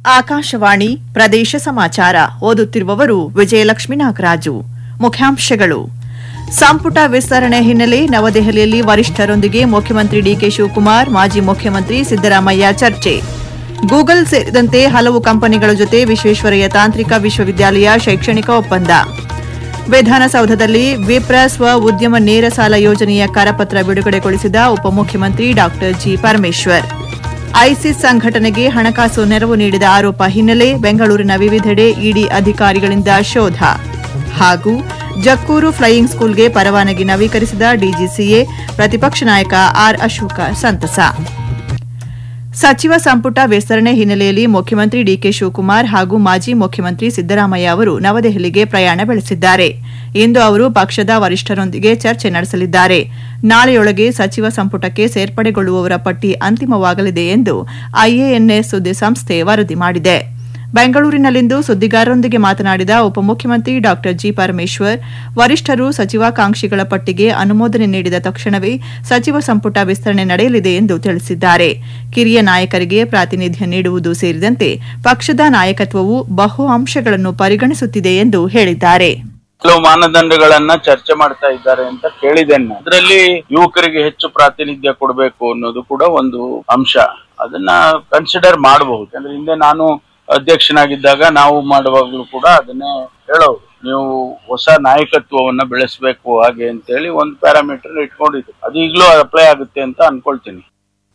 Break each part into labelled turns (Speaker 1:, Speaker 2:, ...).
Speaker 1: ಆಕಾಶವಾಣಿ ಪ್ರದೇಶ ಸಮಾಚಾರ ಓದುತ್ತಿರುವವರು ವಿಜಯಲಕ್ಷ್ಮಿ ನಾಗರಾಜು ಮುಖ್ಯಾಂಶಗಳು ಸಂಪುಟ ವಿಸ್ತರಣೆ ಹಿನ್ನೆಲೆ ನವದೆಹಲಿಯಲ್ಲಿ ವರಿಷ್ಠರೊಂದಿಗೆ ಮುಖ್ಯಮಂತ್ರಿ ಡಿಕೆ ಶಿವಕುಮಾರ್ ಮಾಜಿ ಮುಖ್ಯಮಂತ್ರಿ ಸಿದ್ದರಾಮಯ್ಯ ಚರ್ಚೆ ಗೂಗಲ್ ಸೇರಿದಂತೆ ಹಲವು ಕಂಪನಿಗಳ ಜೊತೆ ವಿಶ್ವೇಶ್ವರಯ್ಯ ತಾಂತ್ರಿಕ ವಿಶ್ವವಿದ್ಯಾಲಯ ಶೈಕ್ಷಣಿಕ ಒಪ್ಪಂದ ವಿಧಾನಸೌಧದಲ್ಲಿ ವಿಪ್ರ ಸ್ವ ಉದ್ಯಮ ನೇರ ಸಾಲ ಯೋಜನೆಯ ಕರಪತ್ರ ಬಿಡುಗಡೆಗೊಳಿಸಿದ ಉಪಮುಖ್ಯಮಂತ್ರಿ ಡಾ ಜಿ ಪರಮೇಶ್ವರ್ ಐಸಿಸ್ ಸಂಘಟನೆಗೆ ಹಣಕಾಸು ನೆರವು ನೀಡಿದ ಆರೋಪ ಹಿನ್ನೆಲೆ ಬೆಂಗಳೂರಿನ ವಿವಿಧೆಡೆ ಇಡಿ ಅಧಿಕಾರಿಗಳಿಂದ ಶೋಧ ಹಾಗೂ ಜಕ್ಕೂರು ಫ್ಲೈಯಿಂಗ್ ಸ್ಕೂಲ್ಗೆ ಪರವಾನಗಿ ನವೀಕರಿಸಿದ ಡಿಜಿಸಿಎ ಪ್ರತಿಪಕ್ಷ ನಾಯಕ ಆರ್ ಅಶೋಕ ಸಂತಸ ಸಚಿವ ಸಂಪುಟ ವಿಸ್ತರಣೆ ಹಿನ್ನೆಲೆಯಲ್ಲಿ ಮುಖ್ಯಮಂತ್ರಿ ಡಿಕೆ ಶಿವಕುಮಾರ್ ಹಾಗೂ ಮಾಜಿ ಮುಖ್ಯಮಂತ್ರಿ ಸಿದ್ದರಾಮಯ್ಯ ಅವರು ನವದೆಹಲಿಗೆ ಪ್ರಯಾಣ ಬೆಳೆಸಿದ್ದಾರೆ ಇಂದು ಅವರು ಪಕ್ಷದ ವರಿಷ್ಠರೊಂದಿಗೆ ಚರ್ಚೆ ನಡೆಸಲಿದ್ದಾರೆ ನಾಳೆಯೊಳಗೆ ಸಚಿವ ಸಂಪುಟಕ್ಕೆ ಸೇರ್ಪಡೆಗೊಳ್ಳುವವರ ಪಟ್ಟಿ ಅಂತಿಮವಾಗಲಿದೆ ಎಂದು ಐಎಎನ್ಎಸ್ ಸುದ್ದಿಸಂಸ್ಥೆ ವರದಿ ಮಾಡಿದೆ ಬೆಂಗಳೂರಿನಲ್ಲಿಂದು ಸುದ್ದಿಗಾರರೊಂದಿಗೆ ಮಾತನಾಡಿದ ಉಪಮುಖ್ಯಮಂತ್ರಿ ಡಾ ಜಿ ಪರಮೇಶ್ವರ್ ವರಿಷ್ಠರು ಸಚಿವಾಕಾಂಕ್ಷಿಗಳ ಪಟ್ಟಿಗೆ ಅನುಮೋದನೆ ನೀಡಿದ ತಕ್ಷಣವೇ ಸಚಿವ ಸಂಪುಟ ವಿಸ್ತರಣೆ ನಡೆಯಲಿದೆ ಎಂದು ತಿಳಿಸಿದ್ದಾರೆ ಕಿರಿಯ ನಾಯಕರಿಗೆ ಪ್ರಾತಿನಿಧ್ಯ ನೀಡುವುದು ಸೇರಿದಂತೆ ಪಕ್ಷದ ನಾಯಕತ್ವವು ಬಹು ಅಂಶಗಳನ್ನು ಪರಿಗಣಿಸುತ್ತಿದೆ ಎಂದು ಹೇಳಿದ್ದಾರೆ
Speaker 2: ಕೆಲವು ಮಾನದಂಡಗಳನ್ನ ಚರ್ಚೆ ಮಾಡ್ತಾ ಇದ್ದಾರೆ ಅಂತ ಕೇಳಿದ್ದೇನೆ ನಾನು. ಅದರಲ್ಲಿ ಯುವಕರಿಗೆ ಹೆಚ್ಚು ಪ್ರಾತಿನಿಧ್ಯ ಕೊಡಬೇಕು ಅನ್ನೋದು ಕೂಡ ಒಂದು ಅಂಶ ಅದನ್ನ ಕನ್ಸಿಡರ್ ಮಾಡಬಹುದು ಯಾಕಂದ್ರೆ ಹಿಂದೆ ನಾನು ಅಧ್ಯಕ್ಷನಾಗಿದ್ದಾಗ ನಾವು ಮಾಡುವಾಗಲೂ ಕೂಡ ಅದನ್ನೇ ಹೇಳೋದು ನೀವು ಹೊಸ ನಾಯಕತ್ವವನ್ನ ಬೆಳೆಸಬೇಕು ಹಾಗೆ ಅಂತೇಳಿ ಒಂದು ಪ್ಯಾರಾಮೀಟರ್ ಇಟ್ಕೊಂಡಿದ್ದು ಅದು ಈಗಲೂ ಅಪ್ಲೈ ಆಗುತ್ತೆ ಅಂತ ಅನ್ಕೊಳ್ತೀನಿ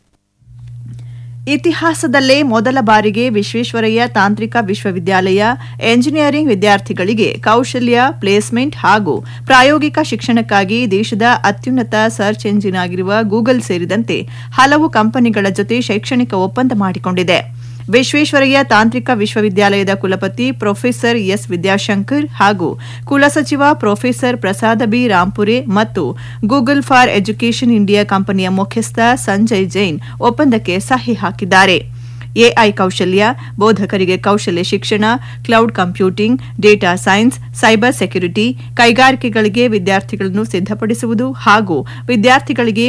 Speaker 1: ಇತಿಹಾಸದಲ್ಲೇ ಮೊದಲ ಬಾರಿಗೆ ವಿಶ್ವೇಶ್ವರಯ್ಯ ತಾಂತ್ರಿಕ ವಿಶ್ವವಿದ್ಯಾಲಯ ಎಂಜಿನಿಯರಿಂಗ್ ವಿದ್ಯಾರ್ಥಿಗಳಿಗೆ ಕೌಶಲ್ಯ ಪ್ಲೇಸ್ಮೆಂಟ್ ಹಾಗೂ ಪ್ರಾಯೋಗಿಕ ಶಿಕ್ಷಣಕ್ಕಾಗಿ ದೇಶದ ಅತ್ಯುನ್ನತ ಸರ್ಚ್ ಎಂಜಿನ್ ಆಗಿರುವ ಗೂಗಲ್ ಸೇರಿದಂತೆ ಹಲವು ಕಂಪನಿಗಳ ಜೊತೆ ಶೈಕ್ಷಣಿಕ ಒಪ್ಪಂದ ಮಾಡಿಕೊಂಡಿದೆ ವಿಶ್ವೇಶ್ವರಯ್ಯ ತಾಂತ್ರಿಕ ವಿಶ್ವವಿದ್ಯಾಲಯದ ಕುಲಪತಿ ಪ್ರೊಫೆಸರ್ ಎಸ್ ವಿದ್ಯಾಶಂಕರ್ ಹಾಗೂ ಕುಲಸಚಿವ ಪ್ರೊಫೆಸರ್ ಪ್ರಸಾದ ಬಿ ರಾಂಪುರೆ ಮತ್ತು ಗೂಗಲ್ ಫಾರ್ ಎಜುಕೇಷನ್ ಇಂಡಿಯಾ ಕಂಪನಿಯ ಮುಖ್ಯಸ್ಥ ಸಂಜಯ್ ಜೈನ್ ಒಪ್ಪಂದಕ್ಕೆ ಸಹಿ ಹಾಕಿದ್ದಾರೆ ಎಐ ಕೌಶಲ್ಯ ಬೋಧಕರಿಗೆ ಕೌಶಲ್ಯ ಶಿಕ್ಷಣ cloud computing data science cyber security ಕೈಗಾರಿಕೆಗಳಿಗೆ ವಿದ್ಯಾರ್ಥಿಗಳನ್ನು ಸಿದ್ಧಪಡಿಸುವುದು ಹಾಗೂ ವಿದ್ಯಾರ್ಥಿಗಳಿಗೆ